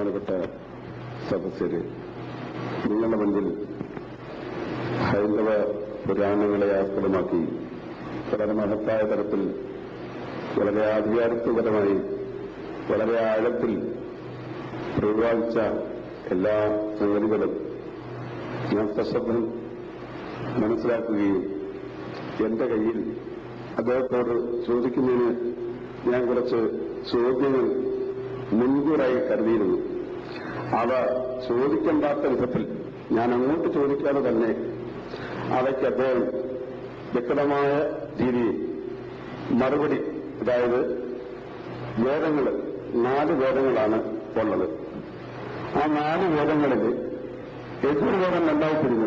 ബഹുമാനപ്പെട്ട സദസ്യര് നിങ്ങളുടെ മുൻപിൽ ഹൈന്ദവ പുരാണങ്ങളെ ആസ്പദമാക്കി വളരെ മഹത്തായ തരത്തിൽ വളരെ ആധികാരിത്വപരമായി വളരെ ആഴത്തിൽ പ്രതിപാദിച്ച എല്ലാ സംഗതികളും ഞാൻ സശബ്ദം മനസ്സിലാക്കുകയും എന്റെ കയ്യിൽ അദ്ദേഹത്തോട് ചോദിക്കുന്നതിന് ഞാൻ കുറച്ച് ചോദ്യങ്ങൾ മുൻകൂറായി കരുതിയിരുന്നു അവ ചോദിക്കേണ്ടാത്ത വിധത്തിൽ ഞാൻ അങ്ങോട്ട് ചോദിക്കാതെ തന്നെ അവയ്ക്ക് അദ്ദേഹം വ്യക്തമായ രീതിയിൽ മറുപടി അതായത് വേദങ്ങൾ നാല് വേദങ്ങളാണ് ഉള്ളത് ആ നാല് വേദങ്ങളിൽ യജുർവേദം രണ്ടായി പിരിഞ്ഞു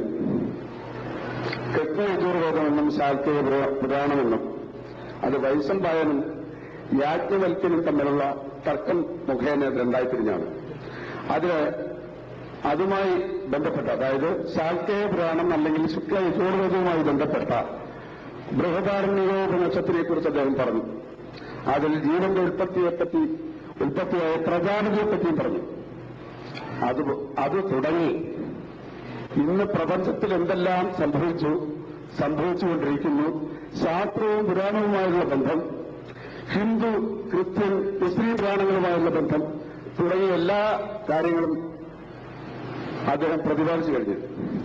കൃഷ്ണ യജുർവേദമെന്നും ശാക്തീയ പുരാണമെന്നും അത് വൈസമ്പായനും യാജ്ഞവൽക്കനും തമ്മിലുള്ള തർക്കം മുഖേന രണ്ടായി പിരിഞ്ഞാണ് അതില് അതുമായി ബന്ധപ്പെട്ട അതായത് ശാക്തേയ പുരാണം അല്ലെങ്കിൽ ശുക്ല യജുർവേദവുമായി ബന്ധപ്പെട്ട ബൃഹദാരണ്യോപനിഷത്തിനെ കുറിച്ച് അദ്ദേഹം പറഞ്ഞു അതിൽ ജീവന്റെ ഉൽപ്പത്തിയെപ്പറ്റി ഉൽപ്പത്തിയായ പ്രജാപതിയെപ്പറ്റിയും പറഞ്ഞു അത് അത് തുടങ്ങി ഇന്ന് പ്രപഞ്ചത്തിൽ എന്തെല്ലാം സംഭവിച്ചു സംഭവിച്ചുകൊണ്ടിരിക്കുന്നു ശാസ്ത്രവും പുരാണവുമായുള്ള ബന്ധം ഹിന്ദു ക്രിസ്ത്യൻ മുസ്ലിം പുരാണങ്ങളുമായുള്ള ബന്ധം തുടങ്ങിയ എല്ലാ കാര്യങ്ങളും അദ്ദേഹം പ്രതിപാദിച്ചു കഴിഞ്ഞു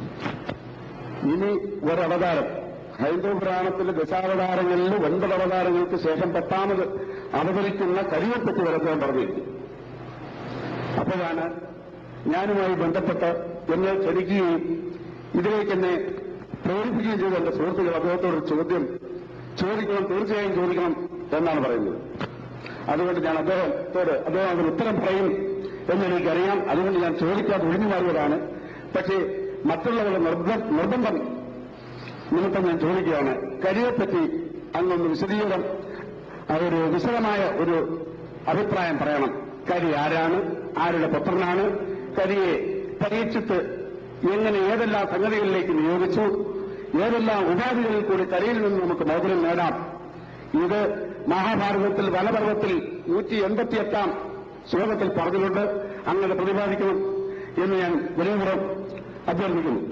ഇനി ഒരവതാരം ഹൈന്ദവ പുരാണത്തിലെ ദശാവതാരങ്ങളിൽ ഒൻപത് അവതാരങ്ങൾക്ക് ശേഷം പത്താമത് അവതരിക്കുന്ന കരിയെപ്പറ്റി വരെ അദ്ദേഹം പറഞ്ഞിരിക്കും അപ്പോഴാണ് ഞാനുമായി ബന്ധപ്പെട്ട് എന്നെ ക്ഷണിക്കുകയും ഇതിലേക്ക് എന്നെ പ്രേരിപ്പിക്കുകയും ചെയ്ത എന്റെ സുഹൃത്തുക്കൾ അദ്ദേഹത്തോട് ഒരു ചോദ്യം ചോദിക്കണം തീർച്ചയായും ചോദിക്കണം എന്നാണ് പറയുന്നത് അതുകൊണ്ട് ഞാൻ അദ്ദേഹത്തോട് അദ്ദേഹം അതിന് ഉത്തരം പറയും എന്നെനിക്കറിയാം അതുകൊണ്ട് ഞാൻ ചോദിക്കാതെ ഒഴിഞ്ഞു മാറിയതാണ് പക്ഷേ മറ്റുള്ളവരുടെ നിർബ- നിർബന്ധം നിമിത്തം ഞാൻ ചോദിക്കുകയാണ് കരിയെപ്പറ്റി അങ്ങൊന്ന് വിശദീകരണം ഒരു വിശദമായ ഒരു അഭിപ്രായം പറയണം കരി ആരാണ് ആരുടെ പുത്രനാണ് കരിയെ പരീക്ഷിച്ച് എങ്ങനെ ഏതെല്ലാം സംഗതികളിലേക്ക് നിയോഗിച്ചു ഏതെല്ലാം ഉപാധികളിൽ കൂടി കരിയിൽ നിന്ന് നമുക്ക് മോചനം നേടാം ഇത് മഹാഭാരതത്തിൽ വനപർവത്തിൽ നൂറ്റി എൺപത്തിയെട്ടാം ശ്ലോകത്തിൽ പറഞ്ഞുകൊണ്ട് അങ്ങനെ പ്രതിപാദിക്കണം എന്ന് ഞാൻ വിനയപുറം അഭ്യർത്ഥിക്കുന്നു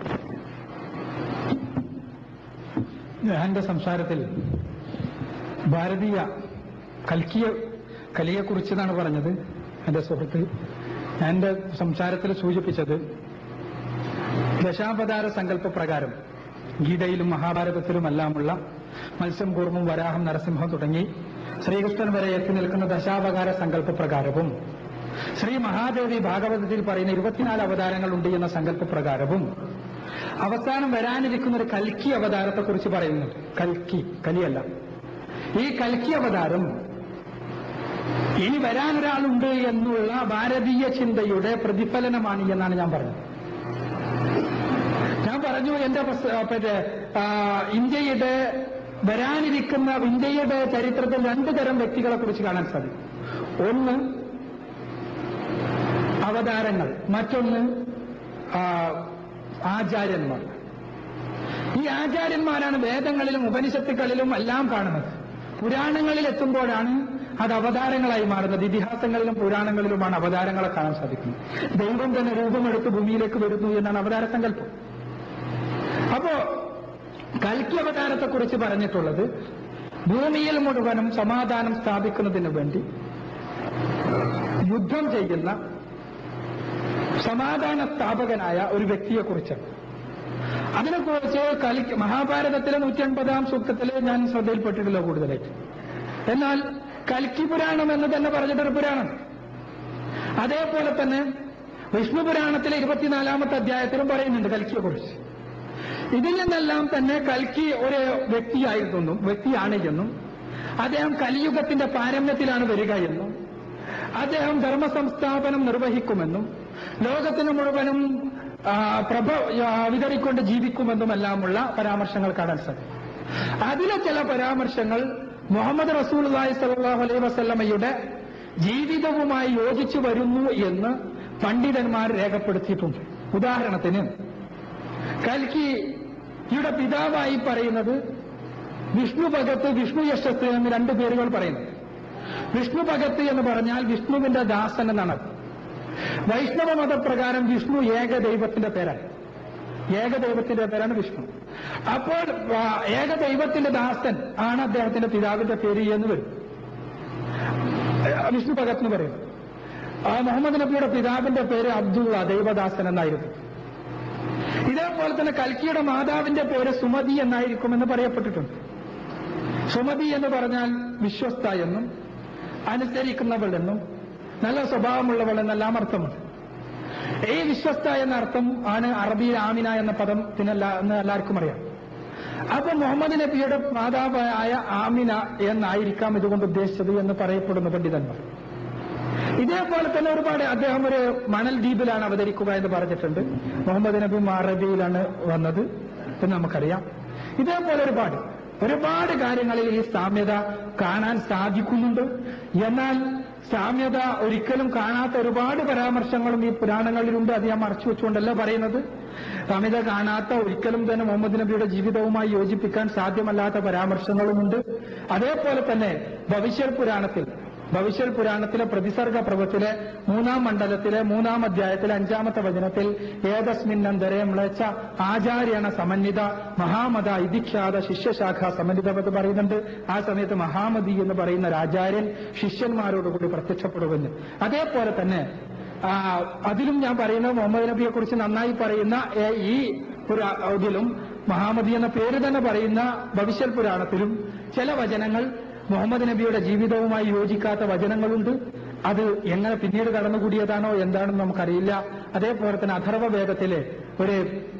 എന്റെ സംസാരത്തിൽ ഭാരതീയ കൽക്കിയ കലിയെക്കുറിച്ചെന്നാണ് പറഞ്ഞത് എന്റെ സുഹൃത്ത് എന്റെ സംസാരത്തിൽ സൂചിപ്പിച്ചത് ദശാവതാര സങ്കല്പ പ്രകാരം ഗീതയിലും മഹാഭാരതത്തിലുമെല്ലാമുള്ള മത്സ്യം കൂർമ്മം വരാഹം നരസിംഹം തുടങ്ങി ശ്രീകൃഷ്ണൻ വരെ എത്തി നിൽക്കുന്ന ദശാവതാര സങ്കല്പ പ്രകാരവും ശ്രീ മഹാദേവി ഭാഗവതത്തിൽ പറയുന്ന ഇരുപത്തിനാല് അവതാരങ്ങളുണ്ട് എന്ന സങ്കല്പ പ്രകാരവും അവസാനം വരാനിരിക്കുന്ന ഒരു കൽക്കി അവതാരത്തെക്കുറിച്ച് പറയുന്നുണ്ട് കൽക്കി കലിയല്ല ഈ കൽക്കി അവതാരം ഇനി വരാനൊരാളുണ്ട് എന്നുള്ള ഭാരതീയ ചിന്തയുടെ പ്രതിഫലനമാണ് എന്നാണ് ഞാൻ പറഞ്ഞത് ഞാൻ പറഞ്ഞു എന്റെ പ്രസ- മറ്റേ ആ, ഇന്ത്യയുടെ വരാനിരിക്കുന്ന ഇന്ത്യയുടെ ചരിത്രത്തിൽ രണ്ടു തരം വ്യക്തികളെ കുറിച്ച് കാണാൻ സാധിക്കും ഒന്ന് അവതാരങ്ങൾ മറ്റൊന്ന് ആ, ആചാര്യന്മാർ ഈ ആചാര്യന്മാരാണ് വേദങ്ങളിലും ഉപനിഷത്തുക്കളിലും എല്ലാം കാണുന്നത് പുരാണങ്ങളിൽ എത്തുമ്പോഴാണ് അത് അവതാരങ്ങളായി മാറുന്നത് ഇതിഹാസങ്ങളിലും പുരാണങ്ങളിലുമാണ് അവതാരങ്ങളെ കാണാൻ സാധിക്കുന്നത് ദൈവം തന്നെ രൂപമെടുത്ത് ഭൂമിയിലേക്ക് വരുന്നു എന്നാണ് അവതാര സങ്കല്പം അപ്പോ കൽക്കി അവതാരത്തെക്കുറിച്ച് പറഞ്ഞിട്ടുള്ളത് ഭൂമിയിൽ മുഴുവനും സമാധാനം സ്ഥാപിക്കുന്നതിന് വേണ്ടി യുദ്ധം ചെയ്യുന്ന സമാധാന സ്ഥാപകനായ ഒരു വ്യക്തിയെക്കുറിച്ചാണ് അതിനെക്കുറിച്ച് കലി മഹാഭാരതത്തിലെ നൂറ്റി അൻപതാം സൂക്തത്തിൽ ഞാൻ ശ്രദ്ധയിൽപ്പെട്ടിട്ടില്ല കൂടുതലായിട്ട് എന്നാൽ കൽക്കി പുരാണം എന്ന് തന്നെ പറഞ്ഞിട്ടൊരു പുരാണം അതേപോലെ തന്നെ വിഷ്ണു പുരാണത്തിലെ ഇരുപത്തിനാലാമത്തെ അധ്യായത്തിലും പറയുന്നുണ്ട് കൽക്കിയെ കുറിച്ച് ഇതിൽ നിന്നെല്ലാം തന്നെ കൽക്കി ഒരു വ്യക്തിയായിരുന്നു വ്യക്തിയാണ് എന്നും അദ്ദേഹം കലിയുഗത്തിന്റെ പാരമ്യത്തിലാണ് വരിക എന്നും അദ്ദേഹം ധർമ്മസംസ്ഥാപനം നിർവഹിക്കുമെന്നും ലോകത്തിന് മുഴുവനും ആ, പ്രഭ ആ, വിതറിക്കൊണ്ട് ജീവിക്കുമെന്നുമെല്ലാമുള്ള പരാമർശങ്ങൾ കാണാൻ സാധിക്കും അതിലെ ചില പരാമർശങ്ങൾ മുഹമ്മദ് റസൂൽ സലാഹു അലൈഹി വസല്ലമയുടെ ജീവിതവുമായി യോജിച്ചു വരുന്നു എന്ന് പണ്ഡിതന്മാർ രേഖപ്പെടുത്തിയിട്ടുണ്ട് ഉദാഹരണത്തിന് കൽക്കിയുടെ പിതാവായി പറയുന്നത് വിഷ്ണു ഭഗത്ത് വിഷ്ണു യശസ് എന്ന് രണ്ട് പേരുകൾ പറയുന്നു വിഷ്ണു ഭഗത്ത് എന്ന് പറഞ്ഞാൽ വിഷ്ണുവിന്റെ ദാസൻ എന്നാണ് അർത്ഥം. വൈഷ്ണവ മതപ്രകാരം വിഷ്ണു ഏകദൈവത്തിന്റെ പേരാണ് ഏകദൈവത്തിന്റെ പേരാണ് വിഷ്ണു അപ്പോൾ ആ, ഏകദൈവത്തിന്റെ ദാസൻ ആണ് അദ്ദേഹത്തിന്റെ പിതാവിന്റെ പേര് എന്ന് വരും ആ, വിഷ്ണു ഭഗത് എന്ന് പറയും ആ മുഹമ്മദ് നബിയുടെ പിതാവിന്റെ പേര് അബ്ദുള്ള ദൈവദാസൻ എന്നായിരുന്നു ഇതേപോലെ തന്നെ കൽക്കിയുടെ മാതാവിന്റെ പേര് സുമതി എന്നായിരിക്കുമെന്ന് പറയപ്പെട്ടിട്ടുണ്ട് സുമതി എന്ന് പറഞ്ഞാൽ വിശ്വസ്ത എന്നും അനുസരിക്കുന്നവൾ എന്നും നല്ല സ്വഭാവമുള്ളവൾ എന്നെല്ലാം അർത്ഥമുണ്ട് ഈ വിശ്വസ്ത എന്ന അർത്ഥം ആണ് അറബിയിൽ ആമിന എന്ന പദത്തിനല്ല എന്ന് എല്ലാവർക്കും അറിയാം അപ്പൊ മുഹമ്മദ് നബിയുടെ മാതാവായ ആമിന എന്നായിരിക്കാം ഇതുകൊണ്ട് ഉദ്ദേശിച്ചത് എന്ന് പറയപ്പെടുന്ന പണ്ഡിതന്മാർ ഇതേപോലെ തന്നെ ഒരുപാട് അദ്ദേഹം ഒരു മണൽ ദ്വീപിലാണ് അവതരിക്കുക എന്ന് പറഞ്ഞിട്ടുണ്ട് മുഹമ്മദ് നബി അറബിയിലാണ് വന്നത് എന്ന് നമുക്കറിയാം ഇതേപോലെ ഒരുപാട് ഒരുപാട് കാര്യങ്ങളിൽ ഈ സാമ്യത കാണാൻ സാധിക്കുന്നുണ്ട് എന്നാൽ സാമ്യത ഒരിക്കലും കാണാത്ത ഒരുപാട് പരാമർശങ്ങളും ഈ പുരാണങ്ങളിലുണ്ട് അത് ഞാൻ മറച്ചു വെച്ചുകൊണ്ടല്ല പറയുന്നത് സാമ്യത കാണാത്ത ഒരിക്കലും തന്നെ മുഹമ്മദ് നബിയുടെ ജീവിതവുമായി യോജിപ്പിക്കാൻ സാധ്യമല്ലാത്ത പരാമർശങ്ങളുമുണ്ട് അതേപോലെ തന്നെ ഭവിഷ്യ പുരാണത്തിൽ ഭവിഷ്യൽ പുരാണത്തിലെ പ്രതിസർഗ പ്രഭത്തിലെ മൂന്നാം മണ്ഡലത്തിലെ മൂന്നാം അധ്യായത്തിലെ അഞ്ചാമത്തെ വചനത്തിൽ ഏതസ്മിന്നന്തരെ മ്ലേച്ച ആചാര്യണ സമന്വിത മഹാമത ഇതിഖ്യാത ശിഷ്യശാഖ സമന്വിതം എന്ന് പറയുന്നുണ്ട് ആ സമയത്ത് മഹാമതി എന്ന് പറയുന്ന ഒരു ആചാര്യൻ ശിഷ്യന്മാരോടുകൂടി പ്രത്യക്ഷപ്പെടുമെന്ന് അതേപോലെ തന്നെ ആ, അതിലും ഞാൻ പറയുന്നത് മുഹമ്മദ് നബിയെ കുറിച്ച് നന്നായി പറയുന്ന ഏ, ഈ പുരാ ഇതിലും മഹാമതി എന്ന പേര് തന്നെ പറയുന്ന ഭവിഷ്യൽ പുരാണത്തിലും ചില വചനങ്ങൾ മുഹമ്മദ് നബിയുടെ ജീവിതവുമായി യോജിക്കാത്ത വചനങ്ങളുണ്ട് അത് എങ്ങനെ പിന്നീട് കടന്നുകൂടിയതാണോ എന്താണെന്ന് നമുക്കറിയില്ല അതേപോലെ തന്നെ അഥർവ വേദത്തിലെ ഒരു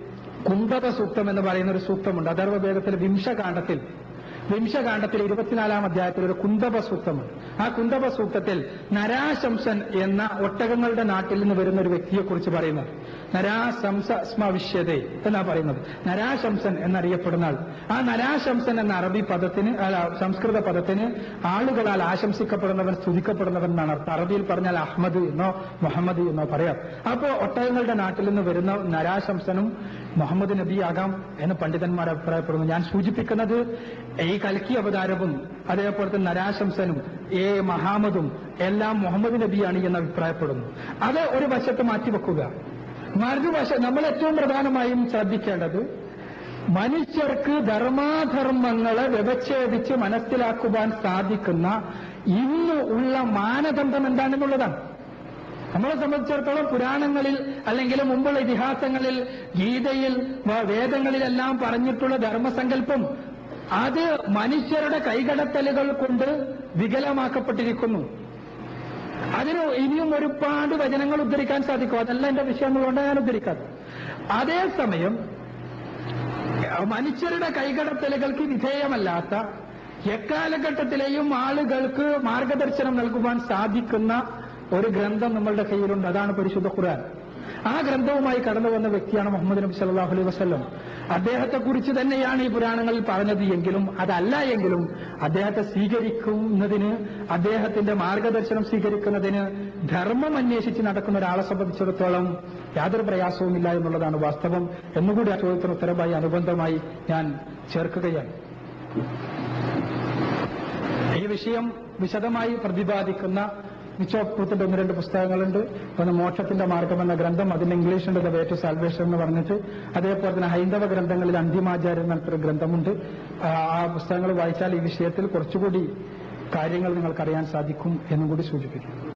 കുംഭക സൂക്തം എന്ന് പറയുന്ന ഒരു സൂക്തമുണ്ട് അഥർവ വേദത്തിലെ വിംശകാണ്ഡത്തിൽ വിംശകാണ്ഡത്തിൽ ഇരുപത്തിനാലാം അധ്യായത്തിൽ ഒരു കുന്തപ സൂക്തമുണ്ട് ആ കുന്തപ സൂക്തത്തിൽ നരാശംസൻ എന്ന ഒട്ടകങ്ങളുടെ നാട്ടിൽ നിന്ന് വരുന്ന ഒരു വ്യക്തിയെ കുറിച്ച് പറയുന്നത് നരാശംസ സ്മവിഷ്യതേ എന്നാ പറയുന്നത് നരാശംസൻ എന്നറിയപ്പെടുന്ന ആൾ ആ നരാശംസൻ എന്ന അറബി പദത്തിന് അല്ല സംസ്കൃത പദത്തിന് ആളുകളാൽ ആശംസിക്കപ്പെടുന്നവൻ സ്തുതിക്കപ്പെടുന്നവൻ എന്നാണ് അർത്ഥം അറബിയിൽ പറഞ്ഞാൽ അഹമ്മദ് എന്നോ മുഹമ്മദ് എന്നോ പറയാം അപ്പോ ഒട്ടകങ്ങളുടെ നാട്ടിൽ നിന്ന് വരുന്ന നരാശംസനും മുഹമ്മദ് നബിയാകാം എന്ന് പണ്ഡിതന്മാർ അഭിപ്രായപ്പെടുന്നു ഞാൻ സൂചിപ്പിക്കുന്നത് ഈ കൽക്കി അവതാരവും അതേപോലെ തന്നെ നരാശംസനും ഏ മഹാമദും എല്ലാം മുഹമ്മദ് നബിയാണ് എന്ന് അഭിപ്രായപ്പെടുന്നു അത് ഒരു വശത്ത് മാറ്റിവെക്കുക മറുവശം നമ്മൾ ഏറ്റവും പ്രധാനമായും ശ്രദ്ധിക്കേണ്ടത് മനുഷ്യർക്ക് ധർമാധർമ്മങ്ങളെ വ്യവച്ഛേദിച്ച് മനസ്സിലാക്കുവാൻ സാധിക്കുന്ന ഇന്ന് ഉള്ള മാനദണ്ഡം എന്താണെന്നുള്ളതാണ് നമ്മളെ സംബന്ധിച്ചിടത്തോളം പുരാണങ്ങളിൽ അല്ലെങ്കിൽ മുമ്പുള്ള ഇതിഹാസങ്ങളിൽ ഗീതയിൽ വ- വേദങ്ങളിലെല്ലാം പറഞ്ഞിട്ടുള്ള ധർമ്മസങ്കല്പം അത് മനുഷ്യരുടെ കൈകടത്തലുകൾ കൊണ്ട് വികലമാക്കപ്പെട്ടിരിക്കുന്നു അതിന് ഇനിയും ഒരുപാട് വചനങ്ങൾ ഉദ്ധരിക്കാൻ സാധിക്കും അതല്ല എന്റെ വിഷയം എന്നുകൊണ്ട് ഞാൻ ഉദ്ധരിക്കാത്തത് അതേസമയം മനുഷ്യരുടെ കൈകടത്തലുകൾക്ക് വിധേയമല്ലാത്ത എക്കാലഘട്ടത്തിലെയും ആളുകൾക്ക് മാർഗദർശനം നൽകുവാൻ സാധിക്കുന്ന ഒരു ഗ്രന്ഥം നമ്മളുടെ കയ്യിലുണ്ട് അതാണ് പരിശുദ്ധ ഖുർആൻ ആ ഗ്രന്ഥവുമായി കടന്നു വന്ന വ്യക്തിയാണ് മുഹമ്മദ് നബി സല്ലല്ലാഹു അലൈഹി വസല്ലം അദ്ദേഹത്തെ കുറിച്ച് തന്നെയാണ് ഈ പുരാണങ്ങളിൽ പറഞ്ഞത് എങ്കിലും അതല്ല എങ്കിലും അദ്ദേഹത്തെ സ്വീകരിക്കുന്നതിന് അദ്ദേഹത്തിന്റെ മാർഗദർശനം സ്വീകരിക്കുന്നതിന് ധർമ്മം അന്വേഷിച്ച് നടക്കുന്ന ഒരാളെ സംബന്ധിച്ചിടത്തോളം യാതൊരു പ്രയാസവുമില്ല എന്നുള്ളതാണ് വാസ്തവം എന്നുകൂടി ആ ചോദ്യത്തിന് ഉത്തരമായി അനുബന്ധമായി ഞാൻ ചേർക്കുകയാണ് ഈ വിഷയം വിശദമായി പ്രതിപാദിക്കുന്ന മിച്ചോപ്പത്തിന്റെ ഒന്ന് രണ്ട് പുസ്തകങ്ങളുണ്ട് ഒന്ന് മോക്ഷത്തിന്റെ മാർഗം എന്ന ഗ്രന്ഥം അതിന് ഇംഗ്ലീഷുണ്ട് ദ വേ ടു സാൽവേഷൻ എന്ന് പറഞ്ഞിട്ട് അതേപോലെ തന്നെ ഹൈന്ദവ ഗ്രന്ഥങ്ങളിൽ അന്തിമാചാര്യൻ എന്നൊരു ഗ്രന്ഥമുണ്ട് ആ ആ പുസ്തകങ്ങൾ വായിച്ചാൽ ഈ വിഷയത്തിൽ കുറച്ചുകൂടി കാര്യങ്ങൾ നിങ്ങൾക്കറിയാൻ സാധിക്കും എന്നും കൂടി സൂചിപ്പിക്കും